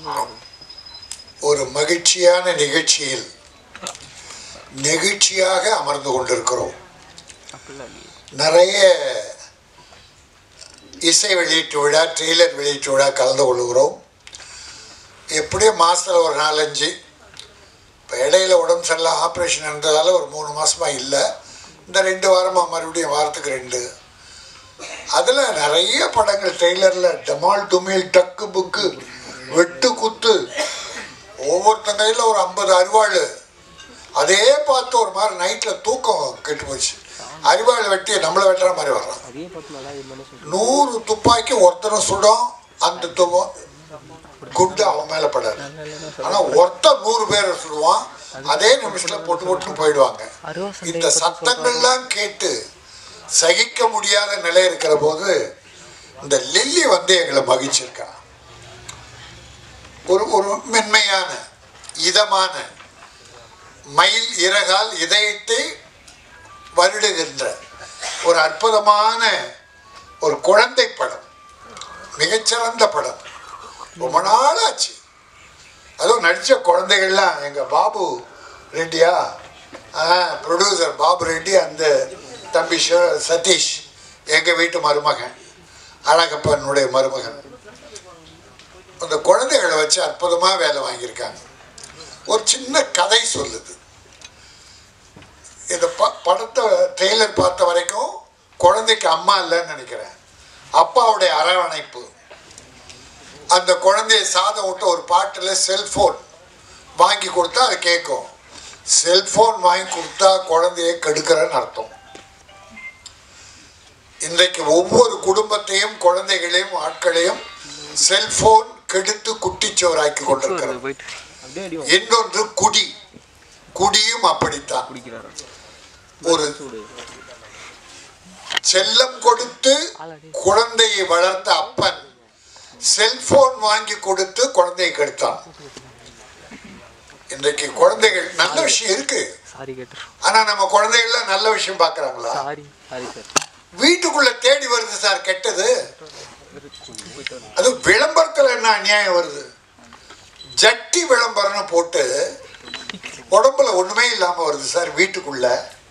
ஒரு மகிழ்ச்சியான நிகழ்ச்சியில் நெகிழ்ச்சியாக அமர்ந்து கொண்டிருக்கிறோம் அப்படிலாம் இல்லையே நிறைய இசை வெளியீட்டு விழா ட்ரெய்லர் வெளியீட்டு விழா கலந்து கொள்கிறோம் எப்படியும் மாதத்தில் ஒரு நாலஞ்சு இப்போ இடையில உடம்பு சரியில்லை ஆப்ரேஷன் இருந்ததால் ஒரு மூணு மாதமாக இல்லை இந்த ரெண்டு வாரமாக மறுபடியும் வாரத்துக்கு ரெண்டு அதில் நிறைய படங்கள் ட்ரெய்லரில் டமால் டுமில் டக்கு புக்கு வெட்டு குத்து ஒவ்வொருத்தங்க கையில் ஒரு ஐம்பது அருவாள் அதே பார்த்து ஒரு மாதிரி நைட்டில் தூக்கம் கெட்டு போச்சு அரிவாள் வெட்டி நம்மளை வெட்டுற மாதிரி வர்றான் அதே பார்த்து நல்லா இது பண்ண சொல்றேன் நூறு துப்பாக்கி ஒருத்தரும் சுடும் அந்த துவ குண்டு அவன் மேலே படாது ஆனால் ஒருத்தன் நூறு பேரை சுடுவான் அதே நிமிஷத்தில் போட்டு போட்டு போயிடுவாங்க அருவா சண்டையை இந்த பத்தி சத்தங்கள்லாம் கேட்டு சகிக்க முடியாத நிலை இருக்கிற போது இந்த லில்லி வந்து எங்களை மகிழ்ச்சிருக்கா ஒரு ஒரு மென்மையான இதமான மயில் இறகால் இதயத்தை வருடுகின்ற ஒரு அற்புதமான ஒரு குழந்தை படம் மிகச்சிறந்த படம் ரொம்ப நாளாச்சு அதுவும் நடித்த குழந்தைகள்லாம் எங்கள் பாபு ரெட்டியா ப்ரொடியூசர் பாபு ரெட்டி அந்த தம்பி ஷ- சதீஷ் எங்கள் வீட்டு மருமகன் அழகப்பனுடைய மருமகன் அந்த குழந்தைகளை வச்சு அற்புதமாக வேலை வாங்கியிருக்காங்க ஒரு சின்ன கதை சொல்லுது இந்த ப படத்தை ட்ரெய்லர் பார்த்த வரைக்கும் குழந்தைக்கு அம்மா இல்லைன்னு நினைக்கிறேன் அப்பாவுடைய அரவணைப்பு அந்த குழந்தைய சாதம் விட்டு ஒரு பாட்டில் செல்ஃபோன் வாங்கி கொடுத்தா அது கேட்கும் செல்ஃபோன் வாங்கி கொடுத்தா குழந்தைய கெடுக்கிறன்னு அர்த்தம் இன்றைக்கு ஒவ்வொரு குடும்பத்தையும் குழந்தைகளையும் ஆட்களையும் செல்போன் கெடுத்து குட்டிச்சோராக்கி கொண்டிருக்கிறது போயிட்டு அப்படியே அடி வாங்க. இன்னொன்று குடி குடியும் அப்படித்தான் குடிக்கிறாரு ஒரு சூடு செல்லம் கொடுத்து குழந்தையை வளர்த்த அப்பன் செல்போன் வாங்கி கொடுத்து குழந்தையை கெடுத்தான் இன்றைக்கு குழந்தைகள் நல்ல விஷயம் இருக்கு சாரி கேட்டுரும் ஆனா நம்ம குழந்தைகள்லாம் நல்ல விஷயம் பார்க்கறாங்களா சாரி சாரி சார் வீட்டுக்குள்ள தேடி வருது சார் கெட்டது போயிட்டு வரேன் அது விளம்பரத்துல என்ன அநியாயம் வருது ஜட்டி விளம்பரம்னு போட்டு உடம்புல ஒண்ணுமே இல்லாம வருது சார் வீட்டுக்குள்ள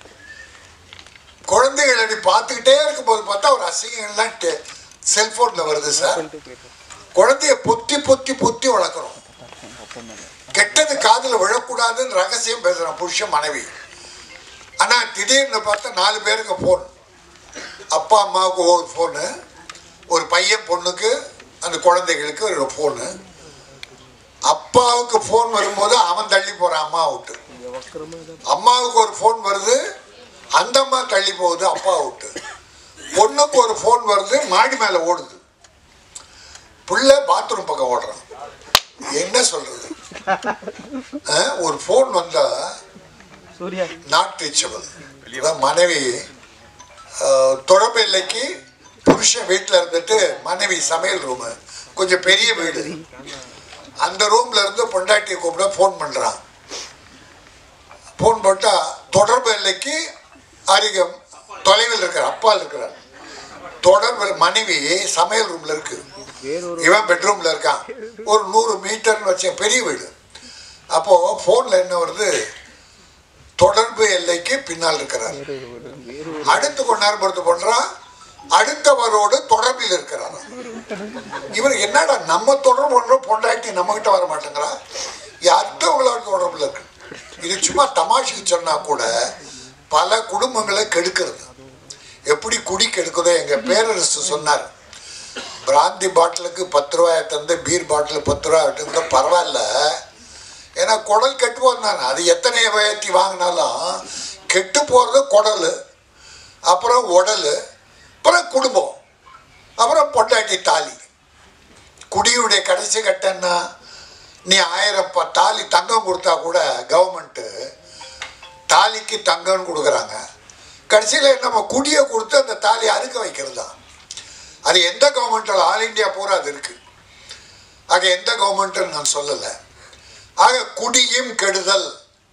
குழந்தைகள் அப்படி பார்த்துக்கிட்டே இருக்கும்போது பார்த்தா ஒரு அசிங்கங்கள்லாம் டெ- செல்போன்ல வருது சார் சொல்லிட்டு போயிட்டு குழந்தைய பொத்தி பொத்தி பொத்தி வளர்க்குறோம் கெட்டது காதுல விழக்கூடாதுன்னு ரகசியம் பேசுறான் புருஷன் மனைவி ஆனா திடீர்னு பார்த்தா நாலு பேருக்கு ஃபோன் அப்பா அம்மாவுக்கு ஒரு ஃபோனு ஒரு பையன் பொண்ணுக்கு அந்த குழந்தைகளுக்கு ஒரு ஃபோனு அப்பாவுக்கு ஃபோன் வரும்போது அவன் தள்ளி போறான் அம்மா விட்டு இங்கே வக்கரமாக இதை அம்மாவுக்கு ஒரு ஃபோன் வருது அந்த அம்மா தள்ளி போகுது அப்பா விட்டு பொண்ணுக்கு ஒரு ஃபோன் வருது மாடி மேலே ஓடுது பிள்ளை பாத்ரூம் பக்கம் ஓடுறான் என்ன சொல்றது ஆ, ஒரு ஃபோன் வந்தா சூர்யா நாட் ரீச்சபிள் அதான் மனைவி ஆஹ், தொடர்பு இல்லைக்கு புருஷன் வீட்டில் இருந்துட்டு மனைவி சமையல் ரூமு கொஞ்சம் பெரிய வீடு அந்த ரூம்ல இருந்து பொண்டாட்டியை கூப்பிட ஃபோன் பண்ணுறான் ஃபோன் போட்டால் தொடர்பு எல்லைக்கு அருகம் தொலைவில் இருக்கிறார் அப்பா இருக்கிறார் தொடர்பு மனைவி சமையல் ரூம்ல இருக்கு வேறொரு இவன் பெட்ரூம்ல இருக்கான் ஒரு நூறு மீட்டர்னு வச்ச பெரிய வீடு அப்போ ஃபோனில் என்ன வருது தொடர்பு எல்லைக்கு பின்னால் இருக்கிறார் வேறு ஒரு வேறு ஒரு அடுத்து கொஞ்ச நேரம் பொறுத்து பண்றான் அடுத்தவரோடு தொடர்பில் இருக்கிறார் இவர் என்னடா நம்ம தொடர்பு பண்றோம் பொண்டாட்டி நம்ம கிட்ட வர மாட்டேங்கிறா அடுத்தவங்களோட தொடர்புல இருக்கு இது சும்மா தமாஷுக்கு சொன்னா கூட பல குடும்பங்களை கெடுக்கிறது எப்படி குடி கெடுக்குதோ எங்க பேரரசு சொன்னார் பிராந்தி பாட்டிலுக்கு பத்து ரூபாயை தந்து பீர் பாட்டில் பத்து ரூபாய் இருந்தா பரவாயில்ல ஏன்னா குடல் கெட்டு போனாங்க அது எத்தனை உயர்த்தி வாங்கினாலும் கெட்டு போகிறது குடல் அப்புறம் உடல் அப்புறம் குடும்பம் அப்புறம் பொண்டாட்டி தாலி குடியுடைய கடைசி கட்டன்னா நீ ஆயிரம் ப- தாலி தங்கம் கொடுத்தா கூட கவர்மெண்ட்டு தாலிக்கு தங்கம்னு கொடுக்குறாங்க கடைசியில் நம்ம குடியை கொடுத்து அந்த தாலி அறுக்க வைக்கிறது தான் அது எந்த கவர்மெண்ட்டில் ஆல் இந்தியா பூரா அது இருக்குது ஆக எந்த கவர்மெண்ட்டுன்னு நான் சொல்லலை ஆக குடியும் கெடுதல்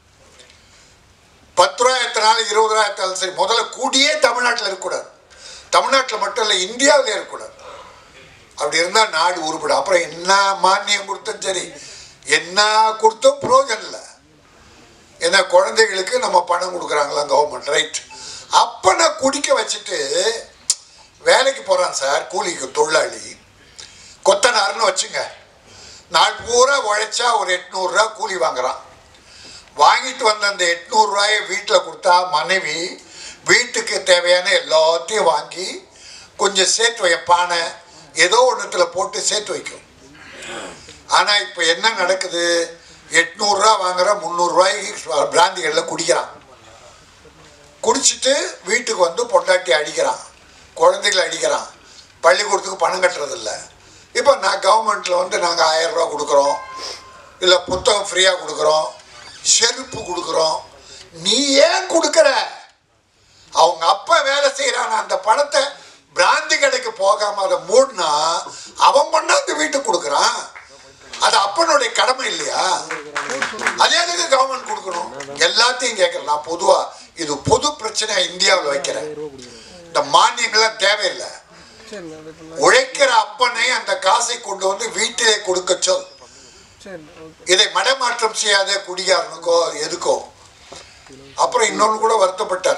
பத்து ரூபாயத்தினாலும் இருபது ரூபாயத்தாலும் சரி முதல்ல குடியே தமிழ்நாட்டில் இருக்கக்கூடாது தமிழ்நாட்டில் மட்டும் இல்லை இந்தியாவில் இருக்கக்கூடாது அப்படி இருந்தா நாடு உருப்படும் அப்புறம் என்ன மானியம் கொடுத்தும் சரி என்ன கொடுத்தும் பிரயோஜனம் இல்லை ஏன்னா குழந்தைகளுக்கு நம்ம பணம் கொடுக்குறாங்களா கவர்மெண்ட் ரைட் அப்பனை குடிக்க வச்சுட்டு வேலைக்கு போகிறான் சார் கூலிக்கு தொழிலாளி கொத்தனார்னு வச்சுங்க நாள் பூரா உழைச்சா ஒரு எட்நூறுரூவா கூலி வாங்குறான் வாங்கிட்டு வந்த அந்த எட்நூறுரூவாயை வீட்டில் கொடுத்தா மனைவி வீட்டுக்கு தேவையான எல்லாத்தையும் வாங்கி கொஞ்சம் சேர்த்து வை பானை ஏதோ ஒன்றுத்துல போட்டு சேர்த்து வைக்கும் ஆனால் இப்போ என்ன நடக்குது எட்நூறுரூவா வாங்குற முந்நூறுரூவாய்க்கு பிராந்திகளில் குடிக்கிறான் குடிச்சிட்டு வீட்டுக்கு வந்து பொண்டாட்டி அடிக்கிறான் குழந்தைகளை அடிக்கிறான் பள்ளிக்கூடத்துக்கு பணம் கட்டுறதில்ல இப்போ நான் கவர்மெண்ட்டில் வந்து நாங்கள் ஆயிரம் ரூபா கொடுக்குறோம் இல்லை புத்தகம் ஃப்ரீயாக கொடுக்குறோம் செருப்பு கொடுக்குறோம் நீ ஏன் கொடுக்குற அவங்க அப்பா வேலை செய்கிறான் அந்த பணத்தை பிராந்தி கடைக்கு போகாம அதை மூடினா அவன் கொண்டாந்து வீட்டுக்கு கொடுக்குறான் அது அப்பனுடைய கடமை இல்லையா அது எதுக்கு கவர்மெண்ட் கொடுக்கணும் எல்லாத்தையும் கேட்கறேன் நான் பொதுவா இது பொது பிரச்சனை இந்தியாவில் வைக்கிறேன் இந்த மானியங்கள்லாம் தேவையில்லை சரிண்ணா அது பண்ணலாம் உழைக்கிற அப்பனை அந்த காசை கொண்டு வந்து வீட்டிலே கொடுக்க சொல் சரி ஓகே இதை மடமாற்றம் செய்யாத குடிகாரனுக்கோ எதுக்கோ அப்புறம் இன்னொன்று கூட வருத்தப்பட்டார்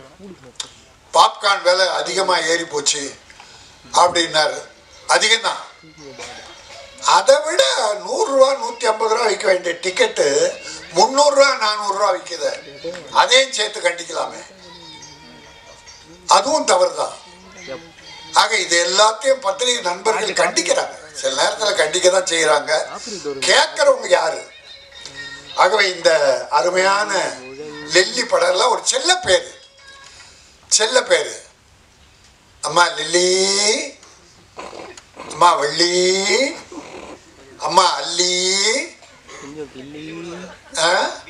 பாப்கார்ன் விலை அதிகமாக ஏறி போச்சு அப்படின்னாரு அதிகம்தான் அதை விட நூறுரூவா நூற்றி ஐம்பது ரூபா விற்க வேண்டிய டிக்கெட்டு முந்நூறுரூவா நானூறுரூவா விற்கிது அதையும் சேர்த்து கண்டிக்கலாமே அதுவும் தவறு தான் ஆக இது எல்லாத்தையும் பத்திரிகை நண்பர்கள் கண்டிக்கிறாங்க சில நேரத்தில் கண்டிக்க தான் செய்கிறாங்க கேட்குறவங்க யாரு ஆகவே இந்த அருமையான லெல்லி படம்லாம் ஒரு செல்ல பேர் செல்ல பேர் அம்மா லில்லி அம்மா வள்ளி அம்மா அல்லி கொஞ்சம் கிள்ளி ஆ?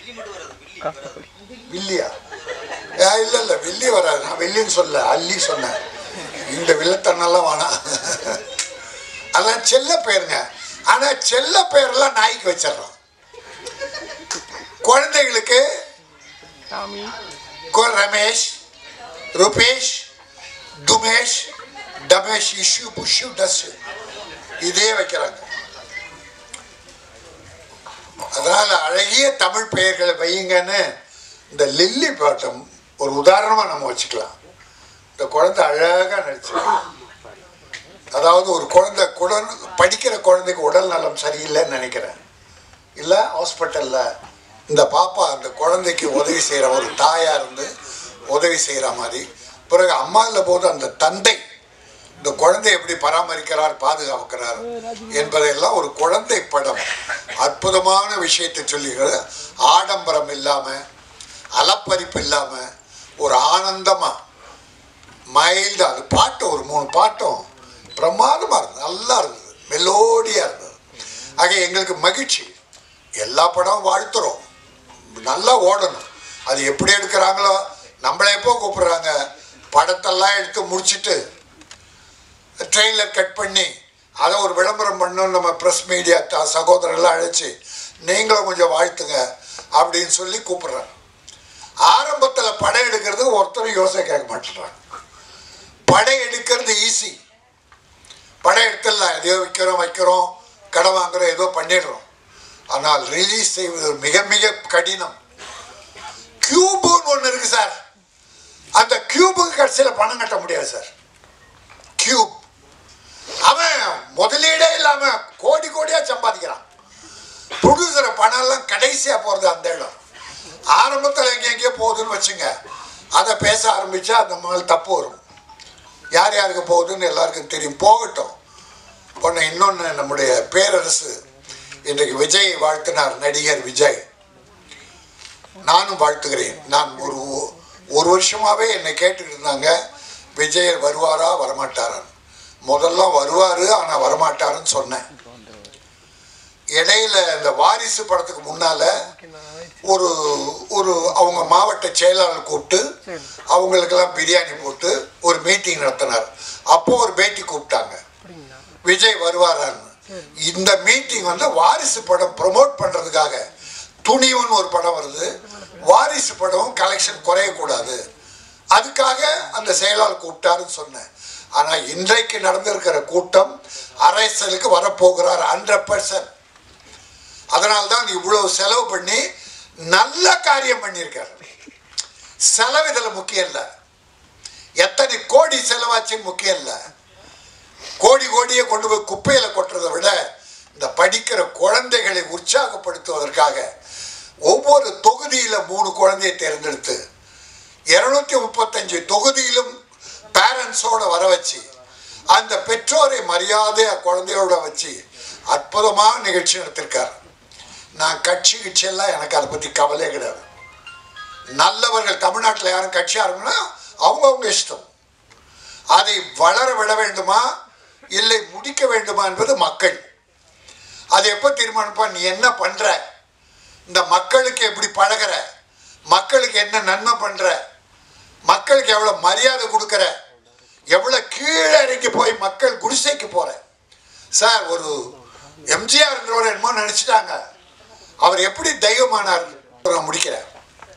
வில்லியா ஆ, இல்ல இல்ல வில்லி வராது நான் வில்லின்னு சொல்ல அல்லி சொன்னேன் இந்த வில்லத்தனெல்லாம் வேணாம் அதான் செல்ல பேருங்க ஆனா செல்ல பேரெல்லாம் நாய்க்கு வச்சிடறோம் குழந்தைகளுக்கு டாமி கோ ரமேஷ் ரூபேஷ் துமேஷ் டமேஷ் இஷ்யூ புஷ்யூ டஸ் இதே வைக்கிறாங்க அதனால அழகிய தமிழ் பெயர்களை வையுங்கன்னு இந்த லில்லி பாட்டம் ஒரு உதாரணமா நம்ம வச்சுக்கலாம் இந்த குழந்தை அழகா நடிச்சு அதாவது ஒரு குழந்தை குடன் படிக்கிற குழந்தைக்கு உடல் நலம் சரியில்லைன்னு நினைக்கிறேன் இல்லை ஹாஸ்பிட்டலில் இந்த பாப்பா அந்த குழந்தைக்கு உதவி செய்கிற ஒரு தாயாக இருந்து உதவி செய்கிற மாதிரி பிறகு அம்மா இல்லை போது அந்த தந்தை இந்த குழந்தை எப்படி பராமரிக்கிறார் பாதுகாக்கிறார் என்பதையெல்லாம் ஒரு குழந்தை படம் அற்புதமான விஷயத்தை சொல்லுகிறது ஆடம்பரம் இல்லாமல் அலப்பரிப்பு இல்லாமல் ஒரு ஆனந்தமாக மைல்டாக அது பாட்டு ஒரு மூணு பாட்டும் பிரமாதமாக இருந்தது நல்லா இருந்தது மெலோடியாக இருந்தது ஆக எங்களுக்கு மகிழ்ச்சி எல்லா படமும் வாழ்த்துறோம் நல்லா ஓடணும் அது எப்படி எடுக்கிறாங்களோ நம்மளை எப்போ கூப்பிடுறாங்க படத்தெல்லாம் எடுத்து முடிச்சிட்டு ட்ரெயிலர் கட் பண்ணி அதை ஒரு விளம்பரம் பண்ணணும் நம்ம ப்ரெஸ் மீடியா சகோதரர்லாம் அழைச்சி நீங்களும் கொஞ்சம் வாழ்த்துங்க அப்படின்னு சொல்லி கூப்பிடுறாங்க ஆரம்பத்தில் படம் எடுக்கிறது ஒருத்தரும் யோசனை கேட்க மாட்டேறாங்க படம் எடுக்கிறது ஈஸி படம் எடுத்துடலாம் எதையோ விற்கிறோம் வைக்கிறோம் கடன் வாங்குறோம் ஏதோ பண்ணிடுறோம் ஆனால் ரிலீஸ் செய்வது மிக மிக கடினம் கியூபுன்னு ஒன்று இருக்கு சார் அந்த கியூபுக்கு கடைசியில் பணம் கட்ட முடியாது சார் கியூப் அவன் முதலீடே இல்லாம கோடி கோடியா சம்பாதிக்கிறான் ப்ரொடியூசரை பணம் எல்லாம் கடைசியா போறது அந்த இடம் ஆரம்பத்தில் எங்க எங்கேயோ போகுதுன்னு வச்சுங்க அதை பேச ஆரம்பிச்சா அந்த முதல் தப்பு வரும் யார் யாருக்கு போகுதுன்னு எல்லாருக்கும் தெரியும் போகட்டும் பொண்ணு இன்னொன்று நம்முடைய பேரரசு இன்றைக்கு விஜய் வாழ்த்தினார் நடிகர் விஜய் நானும் வாழ்த்துகிறேன் நான் ஒரு ஒரு வருஷமாவே என்னை கேட்டுட்டு இருந்தாங்க விஜய் வருவாரா வரமாட்டாரான்னு முதல்ல வருவாரு ஆனா வரமாட்டாருன்னு சொன்னேன் இடையில இந்த வாரிசு படத்துக்கு முன்னால ஒரு ஒரு அவங்க மாவட்ட செயலாளர் கூப்பிட்டு அவங்களுக்கெல்லாம் பிரியாணி போட்டு ஒரு மீட்டிங் நடத்தினார் அப்போ ஒரு பேட்டி கூப்பிட்டாங்க அப்படிங்களா விஜய் வருவாரான்னு இந்த மீட்டிங் வந்து வாரிசு படம் ப்ரொமோட் பண்றதுக்காக துணிவுன்னு ஒரு படம் வருது வாரிசு படம் கலெக்ஷன் குறையக்கூடாது அதுக்காக அந்த செயலாளர் கூப்பிட்டாருன்னு சொன்னேன் ஆனா இன்றைக்கு நடந்திருக்கிற கூட்டம் அரசியலுக்கு வரப்போகிறார் ஹண்ட்ரட் பர்சன்ட் அதனால்தான் இவ்வளவு செலவு பண்ணி நல்ல காரியம் பண்ணியிருக்காரு செலவு இதில் முக்கியம் இல்லை எத்தனை கோடி செலவாச்சுன்னு முக்கியம் இல்லை கோடி கோடியை கொண்டு போய் குப்பையில கொட்டுறதை விட இந்த படிக்கிற குழந்தைகளை உற்சாகப்படுத்துவதற்காக ஒவ்வொரு தொகுதியில மூணு குழந்தையை தேர்ந்தெடுத்து இருநூத்தி முப்பத்தஞ்சு தொகுதியிலும் பேரண்ட்ஸோட வர வச்சு அந்த பெற்றோரை மரியாதையா குழந்தையோட வச்சு அற்புதமான நிகழ்ச்சி நடத்திருக்கார் நான் கட்சி கிட்சி எல்லாம் எனக்கு அதை பத்தி கவலையே கிடையாது நல்லவர்கள் தமிழ்நாட்டில் யாரும் கட்சி ஆரம்பினா அவங்கவுங்க இஷ்டம் அதை வளர விட வேண்டுமா இல்லை முடிக்க வேண்டுமா என்பது மக்கள் அது எப்போ தீர்மானிப்பா நீ என்ன பண்ற இந்த மக்களுக்கு எப்படி பழகுற மக்களுக்கு என்ன நன்மை பண்ற மக்களுக்கு எவ்வளவு மரியாதை கொடுக்குற எவ்வளவு கீழே இறங்கி போய் மக்கள் குடிசைக்கு போற சார் ஒரு எம்ஜிஆர்ன்றவர் என்னமோ நினைச்சிட்டாங்க அவர் எப்படி தெய்வமானார் நான் முடிக்கிறேன்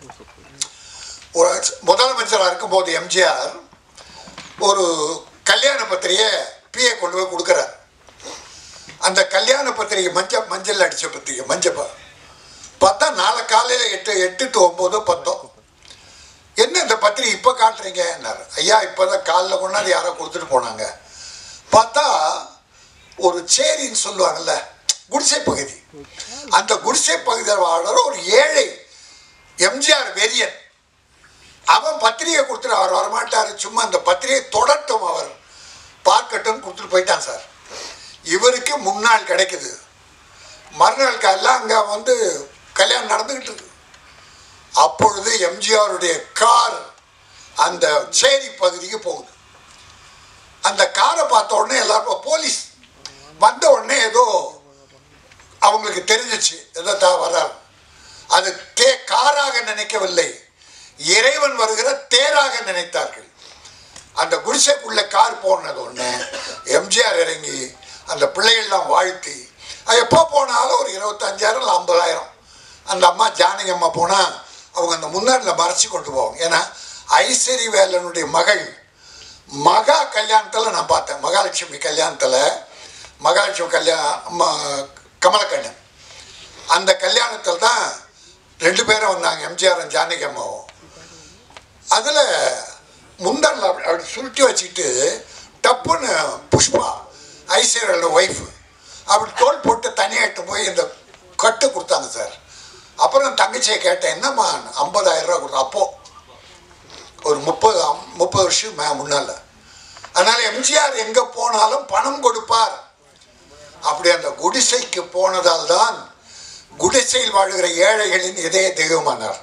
ஒரு முதலமைச்சராக இருக்கும்போது எம்ஜிஆர் ஒரு கல்யாண பத்திரிகை பிஏ கொண்டு போய் கொடுக்குறார் அந்த கல்யாண பத்திரிகை மஞ்சள் மஞ்சள் அடித்த பத்திரிகை மஞ்சள் பா- பார்த்தா நாளை காலையில் எட்டு எட்டு டு ஒம்போதோ பத்தோ என்ன இந்த பத்திரிகை இப்போ காட்டுறீங்கன்னாரு ஐயா இப்போ தான் காலைல கொண்டாந்து யாரோ கொடுத்துட்டு போனாங்க பார்த்தா ஒரு சேரின்னு சொல்லுவாங்கல்ல குடிசை பகுதி அந்த குடிசை பகுதியில் வாழ்ற ஒரு ஏழை எம்ஜிஆர் வெறியன் அவன் பத்திரிகை கொடுத்துட்டு அவர் வரமாட்டாரு சும்மா அந்த பத்திரிகை தொடட்டும் அவர் பார்க்கட்டும் கொடுத்துட்டு போயிட்டான் சார் இவருக்கு முன்னாள் கிடைக்குது மறுநாள் காலையில் அங்கே வந்து கல்யாணம் நடந்துக்கிட்டு இருக்கு அப்பொழுது எம்ஜிஆருடைய கார் அந்த சேரி பகுதிக்கு போகுது அந்த காரை பார்த்த உடனே எல்லாரும் போலீஸ் வந்த உடனே ஏதோ அவங்களுக்கு தெரிஞ்சிச்சு ஏதோ தா வர்றாரு அது தே காராக நினைக்கவில்லை இறைவன் வருகிற தேராக நினைத்தார்கள் அந்த குடிசைக்குள்ள கார் போனது ஒன்று எம்ஜிஆர் இறங்கி அந்த பிள்ளைகள்லாம் வாழ்த்தி அது எப்போ போனாலும் ஒரு இருபத்தஞ்சாயிரம் இல்லை ஐம்பதாயிரம் அந்த அம்மா ஜானகி அம்மா போனால் அவங்க அந்த முன்னாடியில் மறைச்சி கொண்டு போவாங்க ஏன்னா ஐஸ்வரி வேலனுடைய மகள் மகா கல்யாணத்தில் நான் பார்த்தேன் மகாலட்சுமி கல்யாணத்தில் மகாலட்சுமி கல்யாணம் கமலக்கண்ணன் அந்த கல்யாணத்தில் தான் ரெண்டு பேரும் வந்தாங்க எம்ஜிஆர் ஜானகி அம்மாவும் அதில் முந்தானில் அப்படி அப்படி சுருட்டி வச்சுக்கிட்டு டப்புன்னு புஷ்பா ஐஸ்வர்யோட ஒய்ஃபு அப்படி தோல் போட்டு தனியாகிட்டு போய் இந்த கட்டு கொடுத்தாங்க சார் அப்புறம் தங்கச்சியை கேட்டேன் என்னம்மா ஐம்பதாயிரம் ரூபா கொடுத்தா அப்போது ஒரு முப்பது அம்- முப்பது வருஷம் மே முன்னால் அதனால் எம்ஜிஆர் எங்கே போனாலும் பணம் கொடுப்பார் அப்படி அந்த குடிசைக்கு போனதால் தான் குடிசையில் வாழுகிற ஏழைகளின் இதய தெய்வமானார்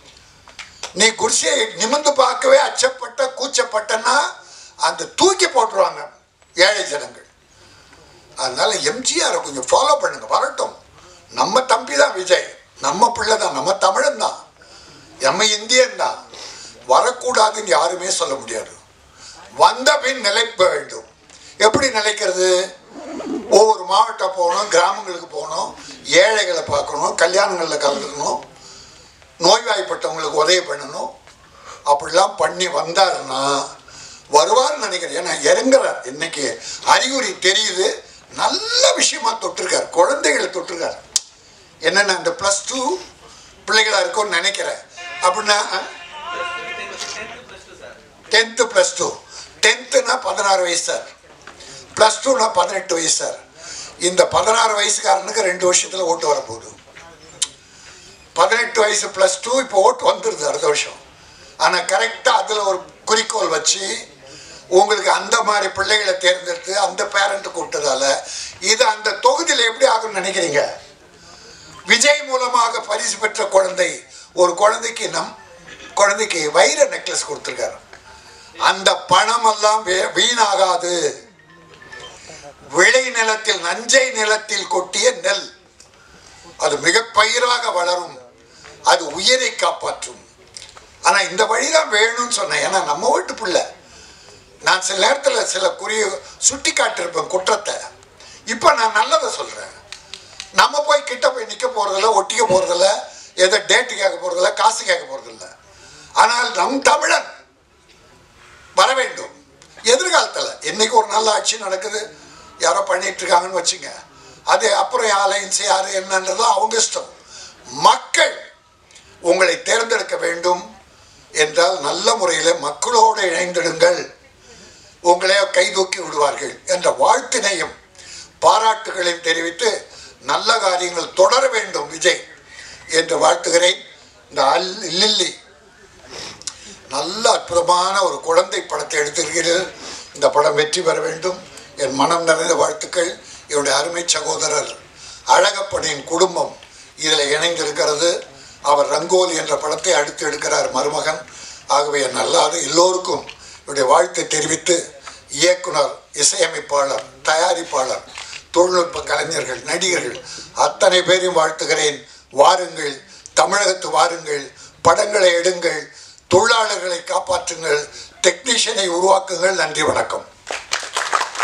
நீ குடிசையை நிமிர்ந்து பார்க்கவே அச்சப்பட்ட கூச்சப்பட்டன்னா அந்த தூக்கி போட்டுருவாங்க ஏழை ஜனங்கள் அதனால எம்ஜிஆரை கொஞ்சம் ஃபாலோ பண்ணுங்க வரட்டும் நம்ம தம்பி தான் விஜய் நம்ம பிள்ளை தான் நம்ம தமிழன் தான் நம்ம இந்தியன் தான் வரக்கூடாதுன்னு யாருமே சொல்ல முடியாது வந்த பின் நிலைப்ப வேண்டும் எப்படி நிலைக்கிறது ஒவ்வொரு மாவட்டம் போகணும் கிராமங்களுக்கு போகணும் ஏழைகளை பார்க்கணும் கல்யாணங்களில் கலந்துக்கணும் நோய்வாய்ப்பட்டவங்களுக்கு உதவி பண்ணணும் அப்படிலாம் பண்ணி வந்தாருன்னா வருவார்னு நினைக்கிறேன் ஏன்னா இறங்குறார் இன்னைக்கு அறிகுறி தெரியுது நல்ல விஷயமா தொட்டிருக்கார் குழந்தைகளை தொட்டிருக்கார் என்னென்ன இந்த ப்ளஸ் டூ பிள்ளைகளாக இருக்கும்னு நினைக்கிறேன் அப்படின்னா டென்த்து ப்ளஸ் டூ டென்த்துனா பதினாறு வயசு சார் ப்ளஸ் டூனா பதினெட்டு வயசு சார் இந்த பதினாறு வயசுக்காரனுக்கு ரெண்டு வருஷத்தில் ஓட்டு வரப்போகுது பதினெட்டு வயசு ப்ளஸ் டூ இப்போ ஓட்டு வந்துடுது அடுத்த வருஷம் ஆனால் கரெக்டாக அதில் ஒரு குறிக்கோள் வச்சு உங்களுக்கு அந்த மாதிரி பிள்ளைகளை தேர்ந்தெடுத்து அந்த பேரண்ட்டு கூப்பிட்டதால இது அந்த தொகுதியில் எப்படி ஆகும்னு நினைக்கிறீங்க விஜய் மூலமாக பரிசு பெற்ற குழந்தை ஒரு குழந்தைக்கு நம் குழந்தைக்கு வைர நெக்லஸ் கொடுத்துருக்காரு அந்த பணம் எல்லாம் வே- வீணாகாது விளை நிலத்தில் நஞ்சை நிலத்தில் கொட்டிய நெல் அது மிக பயிராக வளரும் அது உயிரை காப்பாற்றும் ஆனா இந்த வழிதான் வேணும்னு சொன்னேன் ஏன்னா நம்ம வீட்டு பிள்ளை நான் சில நேரத்தில் சில குறி சுட்டி காட்டியிருப்பேன் குற்றத்தை இப்போ நான் நல்லதை சொல்றேன் நம்ம போய் கிட்ட போய் நிற்க போறதில்ல ஒட்டிக்க போறதில்ல ஏதோ டேட்டு கேட்க போறதில்ல காசு கேட்க போறதில்ல ஆனால் நம் தமிழன் வர வேண்டும் எதிர்காலத்தில் என்னைக்கு ஒரு நல்ல ஆட்சி நடக்குது யாரோ பண்ணிட்டு இருக்காங்கன்னு வச்சுங்க அது அப்புறம் அலைன்ஸ் யார் என்னன்றது அவங்க இஷ்டம் மக்கள் உங்களை தேர்ந்தெடுக்க வேண்டும் என்றால் நல்ல முறையில் மக்களோடு இணைந்திடுங்கள் உங்களே கைதூக்கி விடுவார்கள் என்ற வாழ்த்தினையும் பாராட்டுகளையும் தெரிவித்து நல்ல காரியங்கள் தொடர வேண்டும் விஜய் என்று வாழ்த்துகிறேன் இந்த அல் லில்லி நல்ல அற்புதமான ஒரு குழந்தை படத்தை எடுத்திருக்கிறீர்கள் இந்த படம் வெற்றி பெற வேண்டும் என் மனம் நிறைந்த வாழ்த்துக்கள் என்னுடைய அருமை சகோதரர் அழகப்பனின் குடும்பம் இதில் இணைந்திருக்கிறது அவர் ரங்கோலி என்ற படத்தை அடுத்து எடுக்கிறார் மருமகன் ஆகவே நல்லாது எல்லோருக்கும் என்னுடைய வாழ்த்தை தெரிவித்து இயக்குனர் இசையமைப்பாளர் தயாரிப்பாளர் தொழில்நுட்ப கலைஞர்கள் நடிகர்கள் அத்தனை பேரையும் வாழ்த்துகிறேன் வாருங்கள் தமிழகத்து வாருங்கள் படங்களை எடுங்கள் தொழிலாளர்களை காப்பாற்றுங்கள் டெக்னீஷியனை உருவாக்குங்கள் நன்றி வணக்கம்